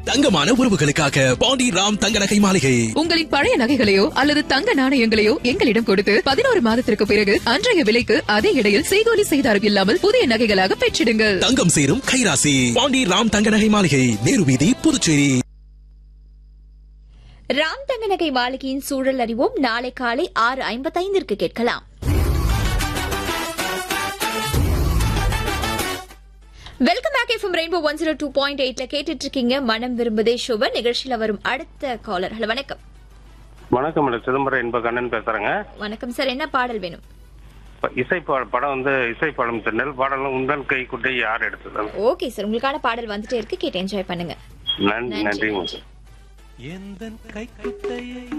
தங்கமான உறவுகளுக்காக பாண்டி ராம் தங்க நகை மாளிகை உங்களின் பழைய நகைகளையோ அல்லது தங்க நாணயங்களையோ எங்களிடம் கொடுத்து பதினோரு மாதத்திற்கு பிறகு அன்றைய விலைக்கு அதே இடையில் செய்கூலி செய்தாரும் இல்லாமல் புதிய நகைகளாக பெற்றிடுங்கள் தங்கம் சேரும் கைராசி பாண்டி ராம் தங்க நகை மாளிகை நேரு வீதி புதுச்சேரி ராம் தங்கநகை மாளிகையின் சூழல் அறிவோம் நாளை காலை ஆறு ஐம்பத்தைந்திற்கு கேட்கலாம் welcome back FM rainbow one zero two point எயிட்ல கேட்டுட்டு இருக்கீங்க மனம் விரும்புதே சுப நிகழ்ச்சியில வரும் அடுத்த காலர் ஹலோ வணக்கம் வணக்கம் மேடம் சிதம்பரம் என்ப கண்ணன் பேசுறேங்க வணக்கம் சார் என்ன பாடல் வேணும் இப்ப இசை பா- படம் வந்து இசை படம் தென்னல் பாடலும் உந்தன் கை குட்டை யார் எடுத்தது ஓகே சார் உங்களுக்கான பாடல் வந்துட்டே இருக்கு கேட்டு என்ஜாய் பண்ணுங்க நன்றி நன்றி. நன்றிங்க எந்த கைக்குட்டையை